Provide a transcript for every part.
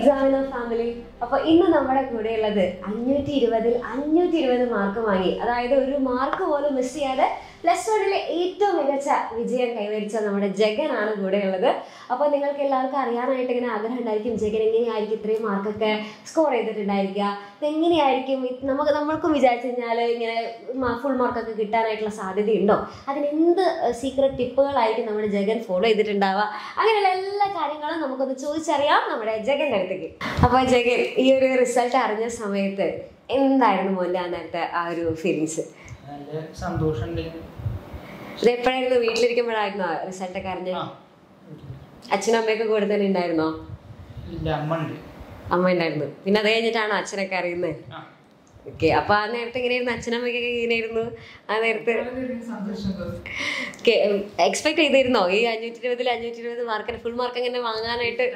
Examiner family അപ്പൊ ഇന്ന് നമ്മുടെ കൂടെ ഉള്ളത് അഞ്ഞൂറ്റി ഇരുപതിൽ അഞ്ഞൂറ്റി ഇരുപത് മാർക്ക് വാങ്ങി അതായത് ഒരു മാർക്ക് പോലും മിസ് ചെയ്യാതെ പ്ലസ് വണ്ണിലെ ഏറ്റവും മികച്ച വിജയം കൈവരിച്ച നമ്മുടെ ജഗനാണ് കൂടെ ഉള്ളത് അപ്പോൾ നിങ്ങൾക്ക് എല്ലാവർക്കും അറിയാനായിട്ട് ഇങ്ങനെ ആഗ്രഹം ഉണ്ടായിരിക്കും ജഗൻ എങ്ങനെയായിരിക്കും ഇത്രയും മാർക്കൊക്കെ സ്കോർ ചെയ്തിട്ടുണ്ടായിരിക്കുക ഇത് എങ്ങനെയായിരിക്കും ഇത് നമുക്ക് നമ്മൾക്കും വിചാരിച്ചു കഴിഞ്ഞാൽ ഇങ്ങനെ ഫുൾ മാർക്കൊക്കെ കിട്ടാനായിട്ടുള്ള സാധ്യതയുണ്ടോ അതിന് എന്ത് സീക്രട്ട് ടിപ്പുകളായിരിക്കും നമ്മുടെ ജഗൻ ഫോളോ ചെയ്തിട്ടുണ്ടാവുക അങ്ങനെയുള്ള എല്ലാ കാര്യങ്ങളും നമുക്കൊന്ന് ചോദിച്ചറിയാം നമ്മുടെ ജഗന്റെ അടുത്തേക്ക് അപ്പോൾ ജഗൻ ഈ ഒരു റിസൾട്ട് അറിഞ്ഞ സമയത്ത് എന്തായിരുന്നു മോൻ്റെ അന്നത്തെ ആ ഒരു ഫീലിങ്സ് നല്ല സന്തോഷമുണ്ട് ഇത് എപ്പോഴായിരുന്നു വീട്ടിലിരിക്കുമ്പോഴായിരുന്നോ റിസൾട്ട് ഒക്കെ അറിഞ്ഞ് ആ അച്ഛനും അമ്മയൊക്കെ കൂടെ തന്നെ ഉണ്ടായിരുന്നോ ഇല്ല അമ്മ ഉണ്ട് അമ്മ ഉണ്ടായിരുന്നു പിന്നെ അത് കഴിഞ്ഞിട്ടാണോ അച്ഛനൊക്കെ അറിയുന്നത് ആ ഓക്കെ അപ്പൊ ആ നേരത്തെ എങ്ങനെയായിരുന്നു അച്ഛനമ്മയ്ക്കൊക്കെ എങ്ങനെയായിരുന്നു ആ നേരത്ത് സന്തോഷം തോന്നി എക്സ്പെക്ട് ചെയ്തിരുന്നോ ഈ അഞ്ഞൂറ്റി ഇരുപതിൽ അഞ്ഞൂറ്റി ഇരുപത് മാർക്കിന് ഫുൾ മാർക്ക് എങ്ങനെ വാങ്ങാനായിട്ട്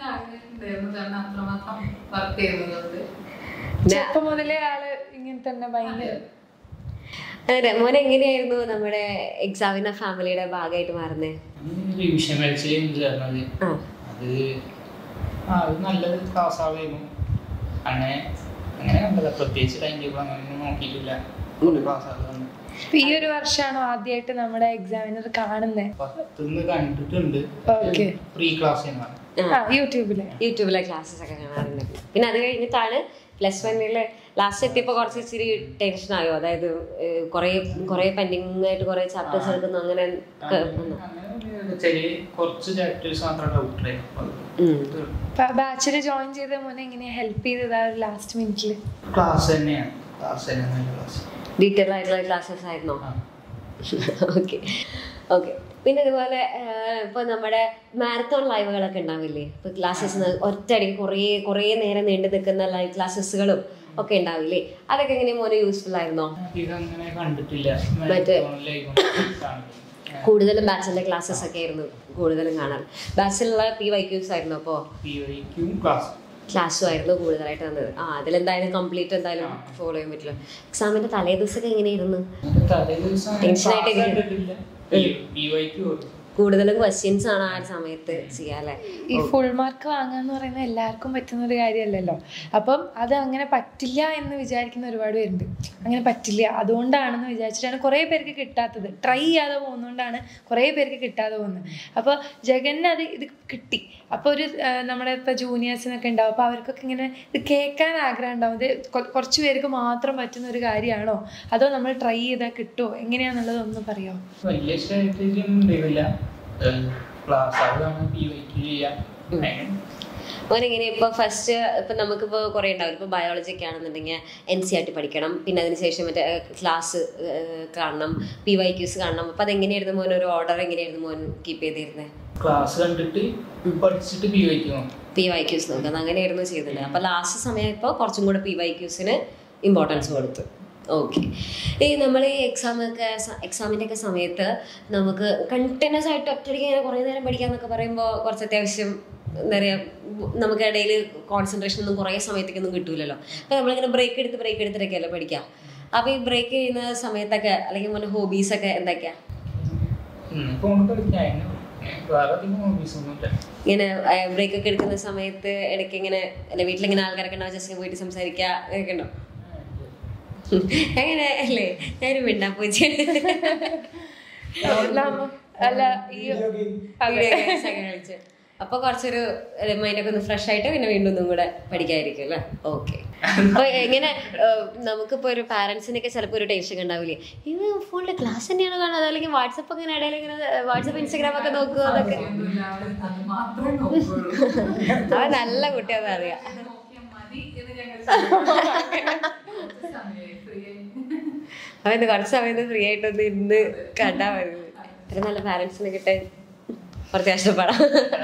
ചെറുപ്പം മുതലേ ആള് ഇങ്ങനെ തന്നെ ഭയങ്കര അതെ മോനെ എങ്ങനെയായിരുന്നു നമ്മുടെ എക്സാമിന ഫാമിലിയുടെ ഭാഗമായിട്ട് മാറുന്നേ റിവിഷൻ പരീക്ഷയിൽ ചേർന്നത് ആ അത് ആ അത് നല്ലത് ക്ലാസ് ആവുമായിരുന്നു അങ്ങനെ അങ്ങനെ കണ്ടത് പ്രത്യേകിച്ച് ടൈം ടേബിൾ അങ്ങനെ നോക്കിയിട്ടില്ല ക്ലാസ് ആവുന്നത് ഇപ്പൊ ഈ ഒരു വർഷമാണോ ആദ്യമായിട്ട് നമ്മുടെ എക്സാമിനർ കാണുന്നത് പത്തുനിന്ന് കണ്ടിട്ടുണ്ട് ഓക്കെ ഫ്രീ ക്ലാസ് ചെയ്യുന്നതാണ് ആ യൂട്യൂബില് യൂട്യൂബിലെ ക്ലാസ്സസ് ഒക്കെ കാണാറുണ്ട് പിന്നെ അത് കഴിഞ്ഞിട്ടാണ് പ്ലസ് വണ്ണിൽ ലാസ്റ്റ് എത്തിയപ്പോൾ കുറച്ച് ഇച്ചിരി ടെൻഷൻ ആയോ അതായത് ഏഹ്, കുറേ കുറേ പെൻഡിങ് ആയിട്ട് കുറേ ചാപ്റ്റേഴ്സ് എടുക്കുന്നു അങ്ങനെ ഒക്കെ വന്നോ? അങ്ങനെ ചെറിയ കുറച്ച് ചാപ്റ്റേഴ്സ് മാത്രം ഡൗട്ട് ഉം. ബാച്ചില് ജോയിൻ ചെയ്ത മോനെ എങ്ങനെയാ ഹെൽപ്പ് ചെയ്തത് ആ ഒരു ലാസ്റ്റ് മിനിറ്റില് ക്ലാസ് തന്നെയാണ് ക്ലാസ് തന്നെ നല്ല ക്ലാസ് ഡീറ്റെയിൽ ആയിട്ടുള്ള ക്ലാസ്സസ് ആയിരുന്നോ ആ ഓക്കെ ഓക്കെ പിന്നെ ഇതുപോലെ ഇപ്പോൾ നമ്മുടെ മാരത്തോൺ ലൈവുകളൊക്കെ ഉണ്ടാവില്ലേ ഇപ്പോൾ ക്ലാസ്സസ് ഒറ്റയടിക്ക് കുറേ കുറേ നേരം നീണ്ടു നിൽക്കുന്ന ലൈവ് ക്ലാസ്സസുകളും ഒക്കെ ഉണ്ടാവില്ലേ അതൊക്കെ എങ്ങനെ മോനെ യൂസ്ഫുൾ ആയിരുന്നോ അധികം അങ്ങനെ കണ്ടിട്ടില്ല മറ്റേ- ലൈവ് കാണില്ല കൂടുതലും ബാച്ചിലെ ക്ലാസ്സസ് ഒക്കെ ആയിരുന്നു കൂടുതലും കാണാൻ ബാച്ചിലുള്ള പി വൈക്യൂസ് ആയിരുന്നു അപ്പോൾ പി വൈക്കും ക്ലാസ് ക്ലാസ്സും ആയിരുന്നു കൂടുതലായിട്ട് വന്നത് ആ അതിലെന്തായാലും കംപ്ലീറ്റ് എന്തായാലും ഫോളോ ചെയ്യാൻ പറ്റില്ല എക്സാമിന്റെ തലേ ദിവസമൊക്കെ എങ്ങനെയായിരുന്നു തലേ ദിവസം Tension ആയിട്ട് class ഇരിക്കും. കണ്ടിട്ടില്ല പി വൈക്ക് കൊടുത്തു കൂടുതലും ക്വസ്റ്റ്യൻസ് ആണ് ആ ഒരു സമയത്ത് ചെയ്യാല്ലേ ഈ ഫുൾ മാർക്ക് വാങ്ങാന്ന് പറയുന്നത് എല്ലാവർക്കും പറ്റുന്ന ഒരു കാര്യമല്ലല്ലോ അപ്പം അത് അങ്ങനെ പറ്റില്ല എന്ന് വിചാരിക്കുന്ന ഒരുപാട് പേരുണ്ട് അങ്ങനെ പറ്റില്ല അതുകൊണ്ടാണെന്ന് വിചാരിച്ചിട്ടാണ് കുറേ പേർക്ക് കിട്ടാത്തത് ട്രൈ ചെയ്യാതെ പോകുന്നതുകൊണ്ടാണ് കുറേ പേർക്ക് കിട്ടാതെ പോകുന്നത് അപ്പോൾ ജഗന് അത് ഇത് കിട്ടി അപ്പോൾ ഒരു ആ, നമ്മുടെ ഇപ്പോൾ ജൂനിയേഴ്സിനൊക്കെ ഉണ്ടാവും അപ്പോൾ അവർക്കൊക്കെ ഇങ്ങനെ ഇത് കേൾക്കാൻ ആഗ്രഹം ഉണ്ടാവും ഇത് കൊ- കുറച്ച് പേർക്ക് മാത്രം പറ്റുന്ന ഒരു കാര്യമാണോ അതോ നമ്മൾ ട്രൈ ചെയ്താൽ കിട്ടുമോ എങ്ങനെയാണെന്നുള്ളത് ഒന്ന് പറയാമോ വലിയ സ്ട്രാറ്റജി ഒന്നും ഉണ്ടായില്ല ക്ലാസ് അതാണ് പി വൈക്ക് ചെയ്യാം അങ്ങനെ മോനെങ്ങനെ ഇപ്പൊ ഫസ്റ്റ് ഇപ്പൊ നമുക്കിപ്പോ കുറെ ഉണ്ടാവും ഇപ്പൊ ബയോളജി ഒക്കെ ആണെന്നുണ്ടെങ്കിൽ എൻ സി ആർ ടി പഠിക്കണം പിന്നെ അതിനുശേഷം മറ്റേ ക്ലാസ് കാണണം പി വൈ ക്യൂസ് കാണണം അപ്പൊ അതെങ്ങനെയായിരുന്നു മോൻ ഒരു ഓർഡർ എങ്ങനെയായിരുന്നു മോൻ കീപ്പ് ചെയ്തിരുന്നത് ക്ലാസ് കണ്ടിട്ട് പഠിച്ചിട്ട് പി വൈക്ക് നോക്കും പി വൈ ക്യൂസ് നോക്കുന്നത് അങ്ങനെയായിരുന്നു ചെയ്തത് അപ്പൊ ലാസ്റ്റ് സമയം ഇപ്പോൾ കുറച്ചും കൂടെ പി വൈ ക്യൂസിന് ഇമ്പോർട്ടൻസ് കൊടുത്തു ഓക്കെ ഈ നമ്മൾ ഈ എക്സാം ഒക്കെ എക്സാമിൻ്റെ ഒക്കെ സമയത്ത് നമുക്ക് കണ്ടിന്യൂസ് ആയിട്ട് ഒറ്റയടിക്ക് ഇങ്ങനെ കുറേ നേരം പഠിക്കാന്നൊക്കെ പറയുമ്പോൾ കുറച്ച് അത്യാവശ്യം എന്താ പറയുക നമുക്ക് ഇടയിൽ കോൺസെൻട്രേഷൻ ഒന്നും കുറേ സമയത്തേക്കൊന്നും കിട്ടൂലല്ലോ അപ്പോൾ നമ്മളിങ്ങനെ ബ്രേക്ക് എടുത്ത് ബ്രേക്ക് എടുത്തിട്ടൊക്കെയല്ലേ പഠിക്കുക അപ്പോൾ ഈ ബ്രേക്ക് ചെയ്യുന്ന സമയത്തൊക്കെ അല്ലെങ്കിൽ മോൻ്റെ ഹോബീസൊക്കെ എന്തൊക്കെയാ ഫോൺ കളിക്കാൻ അതിന് വേറെ അധികം ഹോബീസ് ഒന്നുമില്ല ഇങ്ങനെ ബ്രേക്ക് ഒക്കെ എടുക്കുന്ന സമയത്ത് ഇടയ്ക്ക് ഇങ്ങനെ അല്ല വീട്ടിലിങ്ങനെ ആൾക്കാരൊക്കെ ഉണ്ടാവും ജസ്റ്റ് പോയിട്ട് സംസാരിക്കുക അങ്ങനെയൊക്കെ ഉണ്ടോ അങ്ങനെ അല്ലേ ഞാനും മിണ്ടാ പൂച്ച നമ്മ- അല്ല ഈ അതെ. കളിച്ച് അപ്പൊ കുറച്ചൊരു മൈൻഡൊക്കെ ഒന്ന് ഫ്രഷ് ആയിട്ട് പിന്നെ വീണ്ടും ഒന്നും കൂടെ പഠിക്കാതിരിക്കും അല്ലേ ഓക്കെ അപ്പൊ എങ്ങനെ ഏഹ്, നമുക്കിപ്പോ ഒരു പാരന്റ്സിനൊക്കെ ചിലപ്പോൾ ഒരു ടെൻഷൻ ഉണ്ടാവില്ലേ ഇത് ഫോണിലെ ക്ലാസ് തന്നെയാണോ കാണുന്നത് അല്ലെങ്കിൽ വാട്സപ്പ് അങ്ങനെ ഇടയിൽ ഇങ്ങനെ വാട്സപ്പ് ഇൻസ്റ്റാഗ്രാം ഒക്കെ നോക്കുക അതൊക്കെ അവൻ നല്ല കുട്ടിയാന്ന് അറിയാം അവൻ കുറച്ച് സമയം ഫ്രീ ആയിട്ടൊന്ന് ഇന്ന് കണ്ടാ മതി ഇത്ര നല്ല പാരന്റ്സിനെ കിട്ടാൻ കുറച്ച് കഷ്ടപ്പെടാം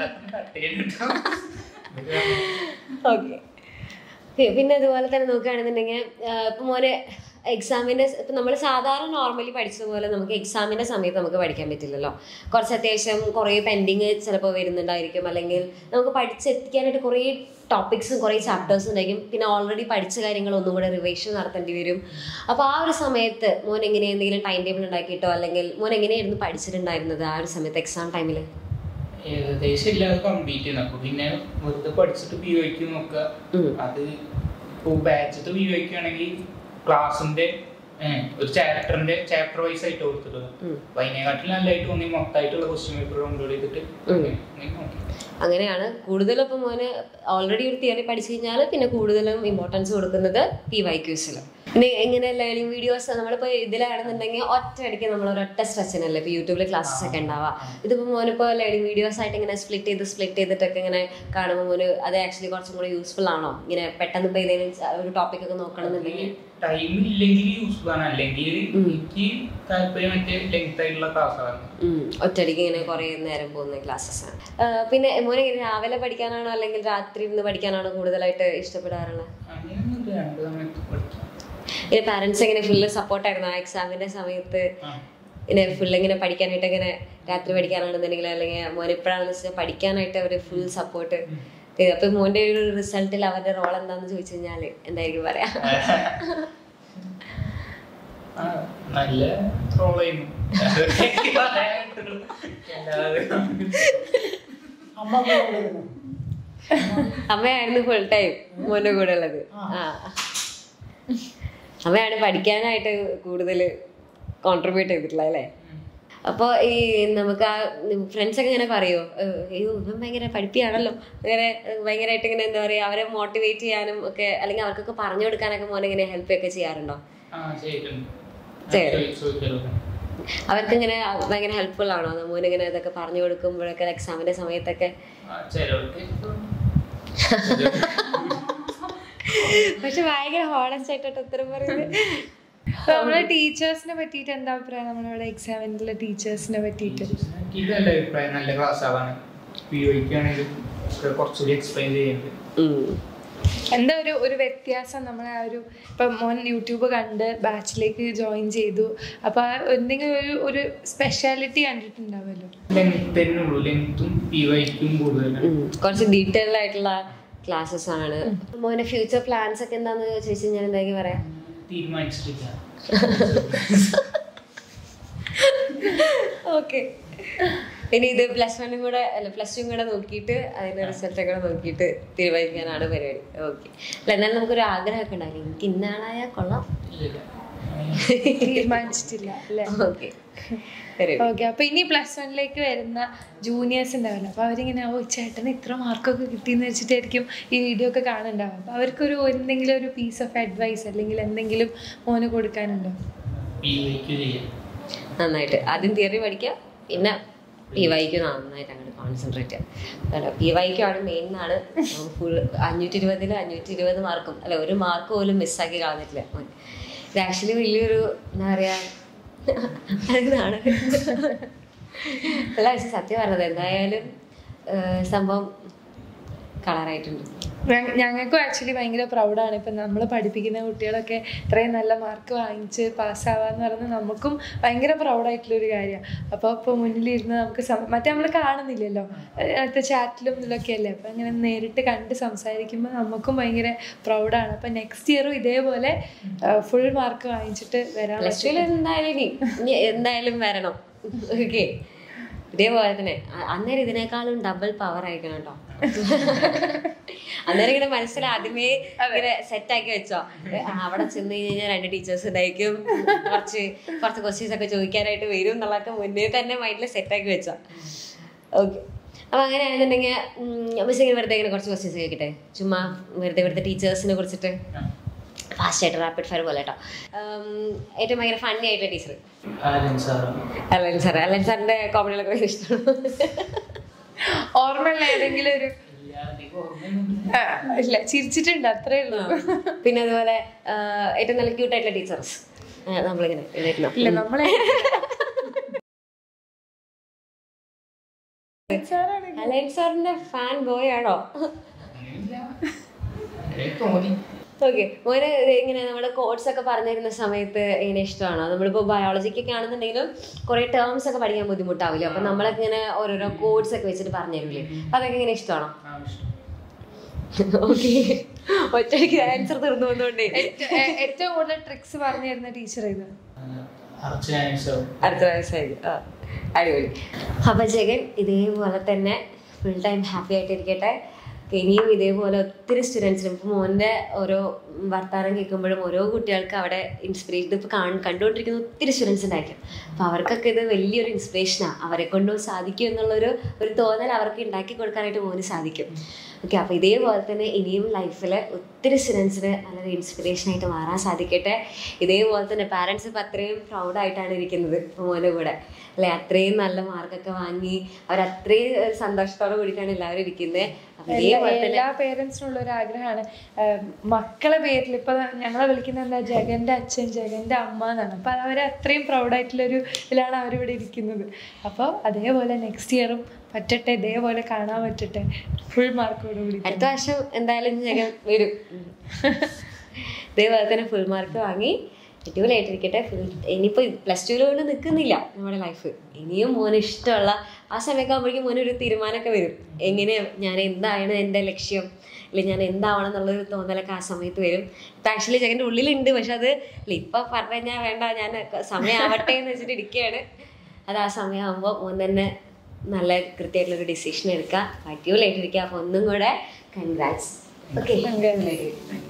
ഓക്കെ പിന്നെ അതുപോലെ തന്നെ നോക്കുകയാണെന്നുണ്ടെങ്കിൽ ഇപ്പം മോനെ എക്സാമിൻ്റെ ഇപ്പം നമ്മൾ സാധാരണ നോർമലി പഠിച്ചതുപോലെ നമുക്ക് എക്സാമിൻ്റെ സമയത്ത് നമുക്ക് പഠിക്കാൻ പറ്റില്ലല്ലോ കുറച്ച് അത്യാവശ്യം കുറേ പെൻഡിങ് ചിലപ്പോൾ വരുന്നുണ്ടായിരിക്കും അല്ലെങ്കിൽ നമുക്ക് പഠിച്ചെത്തിക്കാനായിട്ട് കുറേ ടോപ്പിക്സും കുറേ ചാപ്റ്റേഴ്സും ഉണ്ടായിരിക്കും പിന്നെ ഓൾറെഡി പഠിച്ച കാര്യങ്ങൾ ഒന്നും കൂടെ റിവൈഷൻ നടത്തേണ്ടി വരും അപ്പോൾ ആ ഒരു സമയത്ത് മോൻ എങ്ങനെ എന്തെങ്കിലും ടൈം ടേബിൾ ഉണ്ടാക്കിയിട്ടോ അല്ലെങ്കിൽ മോൻ എങ്ങനെയായിരുന്നു പഠിച്ചിട്ടുണ്ടായിരുന്നത് ആ ഒരു സമയത്ത് എക്സാം ടൈമിൽ ഏകദേശം എല്ലാം കംപ്ലീറ്റ് ചെയ്യുന്നു അപ്പൊ പിന്നെ വെറുതെ പഠിച്ചിട്ട് പി ഒക്ക് നോക്കുക ഉം. അത് ഇപ്പോൾ ബാച്ചത്തെ പി ഒക്കാണെങ്കിൽ ക്ലാസ്സിന്റെ ഒരു ചാപ്റ്ററിന്റെ ചാപ്റ്റർ വൈസ് ആയിട്ട് കൊടുത്തിട്ടുള്ളത് ഉം. അപ്പൊ അതിനെക്കാട്ടിൽ നല്ലതായിട്ട് തോന്നി മൊത്തമായിട്ടുള്ള ക്വസ്റ്റ്യൻ പേപ്പർ ഡൗൺലോഡ് ചെയ്തിട്ട് ഉം. അങ്ങനെ അങ്ങനെ നോക്കി അങ്ങനെയാണ് കൂടുതലും ഇപ്പം മോന് ഓൾറെഡി ഒരു തിയറി പഠിച്ചു കഴിഞ്ഞാൽ പിന്നെ കൂടുതലും ഇമ്പോർട്ടൻസ് കൊടുക്കുന്നത് പി വൈ ക്യൂസിൽ പിന്നെ എങ്ങനെ ലേണിംഗ് വീഡിയോസ് നമ്മളിപ്പോൾ ഇതിലാണെന്നുണ്ടെങ്കിൽ ഒറ്റയടിക്ക് നമ്മൾ ഒരൊറ്റ സ്ട്രെച്ചിനല്ലേ ഇപ്പോൾ യൂട്യൂബിൽ ക്ലാസ്സസ് ഒക്കെ ഉണ്ടാവുക ഇതിപ്പോൾ മോനിപ്പോൾ ലേണിംഗ് വീഡിയോസ് ആയിട്ട് ഇങ്ങനെ സ്പ്ലിറ്റ് ചെയ്ത് സ്പ്ലിറ്റ് ചെയ്തിട്ടൊക്കെ ഇങ്ങനെ കാണുമ്പോൾ മോന് അത് ആക്ച്വലി കുറച്ചും കൂടി യൂസ്ഫുൾ ആണോ ഇങ്ങനെ പെട്ടെന്ന് ഇപ്പോൾ ഏതെങ്കിലും ഒരു ടോപ്പിക് ഒക്കെ നോക്കണമെന്നുണ്ടെങ്കിൽ ടൈം ഇല്ലെങ്കിൽ യൂസ്ഫുൾ ആണ് അല്ലെങ്കിൽ എനിക്ക് താല്പര്യം മറ്റേ ലെങ്ത് ആയിട്ടുള്ള ക്ലാസ്സാണ് ഉം. ഒറ്റയടിക്ക് ഇങ്ങനെ കുറേ നേരം പോകുന്ന ക്ലാസ്സസ് ആണ് ആ, പിന്നെ മോനെ ഇങ്ങനെ രാവിലെ പഠിക്കാനാണോ അല്ലെങ്കിൽ രാത്രി ഇരുന്ന് പഠിക്കാനാണോ കൂടുതലായിട്ട് ഇഷ്ടപ്പെടാറുള്ളത് അങ്ങനെയൊന്നും ഇല്ല രണ്ട് സമയത്ത് പഠിക്കാം ഇങ്ങനെ പാരന്റ്സ് എങ്ങനെ ഫുള്ള് സപ്പോർട്ടായിരുന്നു ആ എക്സാമിന്റെ സമയത്ത് ആ. ഇങ്ങനെ ഫുൾ ഇങ്ങനെ പഠിക്കാനായിട്ട് ഇങ്ങനെ രാത്രി പഠിക്കാനാണെന്നുണ്ടെങ്കിൽ അല്ലെങ്കിൽ മോൻ ഇപ്പോഴാണെന്ന് വെച്ചാൽ പഠിക്കാനായിട്ട് അവർ ഫുൾ സപ്പോർട്ട് അപ്പൊ മോന്റെ ഒരു റിസൾട്ടിൽ അവരുടെ റോൾ എന്താന്ന് ചോദിച്ചു കഴിഞ്ഞാല് എന്തായിരിക്കും പറയാ ആ, നല്ല ട്രോൾ ചെയ്യുന്നു അതൊക്കെ പറയാനായിട്ടുള്ളൂ. അല്ലാതെ അമ്മ കൂടെ ഉണ്ടായിരുന്നു. അമ്മയായിരുന്നു ഫുൾ ടൈം മോന്റെ കൂടെ ഉള്ളത് ആ അമ്മയാണ് പഠിക്കാനായിട്ട് കൂടുതൽ കോൺട്രിബ്യൂട്ട് ചെയ്തിട്ടുള്ളത് അല്ലേ അപ്പോൾ ഈ നമുക്ക് ആ ഫ്രണ്ട്സ് ഒക്കെ ഇങ്ങനെ പറയുമോ അയ്യോ ഇവൻ ഭയങ്കര പഠിപ്പിയാണല്ലോ അങ്ങനെ ഭയങ്കരമായിട്ട് ഇങ്ങനെ എന്താ പറയുക അവരെ മോട്ടിവേറ്റ് ചെയ്യാനും ഒക്കെ അല്ലെങ്കിൽ അവർക്കൊക്കെ പറഞ്ഞു കൊടുക്കാനൊക്കെ മോനെ ഇങ്ങനെ ഹെൽപ്പ് ഒക്കെ ചെയ്യാറുണ്ടോ ആ ചെയ്തിട്ടുണ്ട് ചെയ്തു. ചോദിച്ചു ചോദിക്കാറുണ്ട് അവർക്ക് ഇങ്ങനെ ഭയങ്കര ഹെൽപ്ഫുൾ ആണോ മോൻ ഇങ്ങനെ ഇതൊക്കെ പറഞ്ഞു കൊടുക്കുമ്പോഴൊക്കെ എക്സാമിന്റെ സമയത്തൊക്കെ ആ, ചിലവർക്ക് പക്ഷെ ഭയങ്കര ഹോണസ്റ്റ് ആയിട്ടോട്ട് ഉത്തരം പറയുന്നത് അപ്പൊ നമ്മളെ ടീച്ചേഴ്സിനെ പറ്റിയിട്ട് എന്താ അഭിപ്രായം നമ്മളിവിടെ എക്സാമിനുള്ള ടീച്ചേഴ്സിനെ പറ്റിയിട്ട് എനിക്ക് നല്ല അഭിപ്രായം നല്ല ക്ലാസ് ആവാണ് പി ഒക്കാണെങ്കിലും കുറച്ചുകൂടി എക്സ്പ്ലെയിൻ ചെയ്യുന്നുണ്ട് ഉം. എന്താ ഒരു ഒരു വ്യത്യാസം നമ്മളെ ആ ഒരു ഇപ്പം മോൻ യൂട്യൂബ് കണ്ട് ബാച്ചിലേക്ക് ജോയിൻ ചെയ്തു അപ്പൊ ആ എന്തെങ്കിലും ഒരു ഒരു സ്പെഷ്യാലിറ്റി കണ്ടിട്ടുണ്ടാവുമല്ലോ ലെങ്ത് തന്നെ ഉള്ളൂ ലെങ്ത്തും പി വൈക്കും കൂടുതലാണ് ഉം. കുറച്ച് ഡീറ്റെയിൽ ആയിട്ടുള്ള ക്ലാസ്സസ് ആണ് മോന്റെ ഫ്യൂച്ചർ പ്ലാൻസ് ഒക്കെ എന്താന്ന് ചോദിച്ചു കഴിഞ്ഞാൽ എന്തായിരിക്കും പറയാ തീരുമാനിച്ചിട്ടില്ല ഓക്കെ ഇനി ഇത് പ്ലസ് വണ്ണും കൂടെ അല്ല പ്ലസ് ടും കൂടെ നോക്കിയിട്ട് അതിന്റെ റിസൾട്ട് ഒക്കെ നോക്കിയിട്ട് തീരുമാനിക്കാനാണ് പരിപാടി ഓക്കെ അല്ല എന്നാലും നമുക്കൊരു ആഗ്രഹമൊക്കെ ഉണ്ടാവില്ല എനിക്ക് ഇന്ന ആളായാൽ കൊള്ളാം ഇല്ല തീരുമാനിച്ചിട്ടില്ല അല്ലേ ഓക്കെ പരിപാടി ഓക്കെ അപ്പൊ ഇനി പ്ലസ് വണ്ണിലേക്ക് വരുന്ന ജൂനിയേഴ്സ് ഉണ്ടാവില്ല അപ്പൊ അവരിങ്ങനെ ഓ ചേട്ടന് ഇത്ര മാർക്കൊക്കെ കിട്ടിയെന്ന് വെച്ചിട്ടായിരിക്കും ഈ വീഡിയോ ഒക്കെ കാണുന്നുണ്ടാവും അപ്പൊ അവർക്കൊരു എന്തെങ്കിലും ഒരു പീസ് ഓഫ് അഡ്വൈസ് അല്ലെങ്കിൽ എന്തെങ്കിലും മോന് കൊടുക്കാനുണ്ടോ പി വൈക്ക് ചെയ്യാം നന്നായിട്ട് ആദ്യം തിയറി പഠിക്കുക പിന്നെ പി വൈക്ക് നന്നായിട്ട് അങ്ങോട്ട് കോൺസെൻട്രേറ്റ് ചെയ്യുക പി വൈക്കാണ് മെയിൻ ആണ് ഫുൾ അഞ്ഞൂറ്റി ഇരുപതിൽ അഞ്ഞൂറ്റി ഇരുപത് മാർക്കും അല്ല ഒരു മാർക്ക് പോലും മിസ്സാക്കി കളഞ്ഞിട്ടില്ല മോൻ. ഇത് ആക്ച്വലി വലിയൊരു എന്താ പറയാ അതാണ് അല്ല പക്ഷെ സത്യം പറഞ്ഞത് എന്തായാലും ഏഹ്, സംഭവം കളറായിട്ടുണ്ട് ഞങ്ങൾക്കും ആക്ച്വലി ഭയങ്കര പ്രൗഡാണ് ഇപ്പം നമ്മൾ പഠിപ്പിക്കുന്ന കുട്ടികളൊക്കെ ഇത്രയും നല്ല മാർക്ക് വാങ്ങിച്ച് പാസ്സാവാന്ന് പറയുന്നത് നമുക്കും ഭയങ്കര പ്രൗഡായിട്ടുള്ളൊരു കാര്യമാണ് അപ്പോൾ ഇപ്പോൾ മുന്നിലിരുന്ന് നമുക്ക് സം- മറ്റേ നമ്മൾ കാണുന്നില്ലല്ലോ അടുത്ത ചാറ്റിലും ഇതിലൊക്കെ അല്ലേ അപ്പം അങ്ങനെ നേരിട്ട് കണ്ട് സംസാരിക്കുമ്പോൾ നമുക്കും ഭയങ്കര പ്രൗഡാണ് അപ്പം നെക്സ്റ്റ് ഇയറും ഇതേപോലെ ഫുൾ മാർക്ക് വാങ്ങിച്ചിട്ട് വരാൻ പ്ലസ് ടുവിൽ എന്തായാലും ഇനി ഇനി എന്തായാലും വരണം ഓക്കെ ഇതേപോലെ തന്നെ അ- അന്നേരം ഇതിനേക്കാളും ഡബിൾ പവർ ആയിരിക്കണം കേട്ടോ അന്നേരം ഇങ്ങനെ മനസ്സിൽ ആദ്യമേ ഇങ്ങനെ സെറ്റ് ആക്കി വെച്ചോ ആ, അവിടെ ചെന്ന് കഴിഞ്ഞാൽ രണ്ട് ടീച്ചേഴ്സ് ഉണ്ടായിരിക്കും കുറച്ച് കുറച്ച് ക്വസ്റ്റ്യൻസ് ഒക്കെ ചോദിക്കാനായിട്ട് വരും എന്നുള്ളതൊക്കെ മുന്നേ തന്നെ മൈൻഡിൽ സെറ്റ് ആക്കി വെച്ചോ ഓക്കെ അപ്പൊ അങ്ങനെ ആണെന്നുണ്ടെങ്കിൽ മിസ് ഇങ്ങനെ വെറുതെ ഇങ്ങനെ കുറച്ച് ക്വസ്റ്റ്യൻസ് ചോദിക്കട്ടെ ചുമ്മാ വെറുതെ ഇവിടുത്തെ ടീച്ചേഴ്സിനെ കുറിച്ചിട്ട് ഫാസ്റ്റ് ആയിട്ട് റാപ്പിഡ് ഫയർ പോലെ കേട്ടോ ഉം, ഏറ്റവും ഭയങ്കര ഫണ്ണി ആയിട്ടുള്ള ടീച്ചർ ആലൻ സാറാണ് അലൻ സാർ അലൻ സാറിന്റെ കോമഡികളൊക്കെ ഭയങ്കര ഇഷ്ടമാണ് ഓർമ്മയുള്ള ഏതെങ്കിലും ഒരു ഇല്ല, അധികം ഓർമ്മയൊന്നുമില്ല. ആ, ഇല്ല ചിരിച്ചിട്ടുണ്ട് അത്രേ ഉള്ളൂ പിന്നെ അതുപോലെ ആ, ഏറ്റവും നല്ല ക്യൂട്ട് ആയിട്ടുള്ള ടീച്ചേഴ്സ് നമ്മളിങ്ങനെ ഇരുന്നിരുന്നോ? ഇല്ല നമ്മളെ അലൻ സാറിന്റെ ഫാൻ ബോയ് ആണോ അങ്ങനെയില്ല. അങ്ങനെ തോന്നി ഓക്കെ മോന് ഇത് ഇങ്ങനെ നമ്മുടെ കോഡ്സ് ഒക്കെ പറഞ്ഞിരുന്ന സമയത്ത് ഇങ്ങനെ ഇഷ്ടമാണോ നമ്മളിപ്പോ ബയോളജിക്കൊക്കെ ആണെന്നുണ്ടെങ്കിലും കുറെ ടേംസ് ഒക്കെ പഠിക്കാൻ ബുദ്ധിമുട്ടാവില്ലേ അപ്പൊ നമ്മളൊക്കെ ഇങ്ങനെ ഓരോരോ കോഡ്സ് ഒക്കെ വെച്ചിട്ട് പറഞ്ഞു തരൂലേ അപ്പൊ അതൊക്കെ ഇങ്ങനെ ഇഷ്ടമാണോ ആവശ്യം ഓക്കെ ഒറ്റയ്ക്ക് ആൻസർ തീർന്നു വന്നുകൊണ്ടേ ഏറ്റ- ഏ- ഏറ്റവും കൂടുതൽ ട്രിക്സ് പറഞ്ഞു തരുന്ന ടീച്ചർ ഇത് അർച്ചന ആൻസർ അടുത്ത വയസ്സായി ആ അടിപൊളി അപ്പൊ ജഗൻ ഇതേപോലെ തന്നെ ഫുൾ ടൈം ഹാപ്പി ആയിട്ടിരിക്കട്ടെ ഇനിയും ഇതേപോലെ ഒത്തിരി സ്റ്റുഡൻസിനും ഇപ്പം മോൻ്റെ ഓരോ വർത്താനം കേൾക്കുമ്പോഴും ഓരോ കുട്ടികൾക്ക് അവിടെ ഇൻസ്പിറേഷൻ ഇപ്പോൾ കാണ കണ്ടുകൊണ്ടിരിക്കുന്ന ഒത്തിരി സ്റ്റുഡൻസ് ഉണ്ടായിരിക്കും അപ്പോൾ അവർക്കൊക്കെ ഇത് വലിയൊരു ഇൻസ്പിറേഷനാണ് അവരെ കൊണ്ടും സാധിക്കും എന്നുള്ളൊരു ഒരു തോന്നൽ അവർക്ക് ഉണ്ടാക്കി കൊടുക്കാനായിട്ട് മോന് സാധിക്കും ഓക്കെ അപ്പോൾ ഇതേപോലെ തന്നെ ഇനിയും ലൈഫിൽ ഒത്തിരി സ്റ്റുഡൻസിന് നല്ലൊരു ഇൻസ്പിറേഷനായിട്ട് മാറാൻ സാധിക്കട്ടെ ഇതേപോലെ തന്നെ പാരൻസ് ഇപ്പം അത്രയും പ്രൗഡായിട്ടാണ് ഇരിക്കുന്നത് മോൻ്റെ കൂടെ അല്ലെ അത്രയും നല്ല മാർക്കൊക്കെ വാങ്ങി അവർ അത്രയും ഒരു സന്തോഷത്തോടെ കൂടിയിട്ടാണ് എല്ലാവരും ഇരിക്കുന്നത് അപ്പം ഇതേപോലെ തന്നെ എല്ലാ പേരൻസിനുള്ള ഒരു ആഗ്രഹമാണ് മക്കളെ പേരിൽ ഇപ്പൊ ഞങ്ങളെ വിളിക്കുന്നത് എന്താ ജഗന്റെ അച്ഛൻ ജഗന്റെ അമ്മ എന്നാണ് അപ്പൊ അവരെ അത്രയും പ്രൗഡായിട്ടുള്ളൊരു ഇതിലാണ് അവരിവിടെ ഇരിക്കുന്നത് അപ്പോൾ അതേപോലെ നെക്സ്റ്റ് ഇയറും പറ്റട്ടെ ഇതേപോലെ കാണാൻ പറ്റട്ടെ ഫുൾ മാർക്കോട് കൂടി അടുത്ത വർഷം എന്തായാലും ജഗൻ വരും ഇതേപോലെ തന്നെ ഫുൾ മാർക്ക് വാങ്ങി അടിപൊളിയായിട്ടിരിക്കട്ടെ ഫുൾ ഇനിയിപ്പോൾ പ്ലസ് ടുവിൽ കൊണ്ട് നിൽക്കുന്നില്ല നമ്മുടെ ലൈഫ് ഇനിയും മോന് ഇഷ്ടമുള്ള ആ സമയമൊക്കെ ആകുമ്പോഴേക്കും മോനൊരു തീരുമാനമൊക്കെ വരും എങ്ങനെ ഞാൻ എന്താണ് എൻ്റെ ലക്ഷ്യം അല്ലെങ്കിൽ ഞാൻ എന്താവണം എന്നുള്ളൊരു തോന്നലൊക്കെ ആ സമയത്ത് വരും ഇപ്പം ആക്ച്വലി ജഗൻ്റെ ഉള്ളിലുണ്ട് പക്ഷെ അത് ഇല്ല ഇപ്പം പറഞ്ഞു കഴിഞ്ഞാൽ വേണ്ട ഞാൻ സമയമാവട്ടെ എന്ന് വെച്ചിട്ട് ഇരിക്കുകയാണ് അത് ആ സമയമാകുമ്പോൾ മോൻ തന്നെ നല്ല കൃത്യമായിട്ടുള്ളൊരു ഡിസിഷൻ എടുക്കുക അടിപൊളിയായിട്ടിരിക്കുക അപ്പോൾ ഒന്നും കൂടെ കൺഗ്രാറ്റ്സ് ഓക്കെ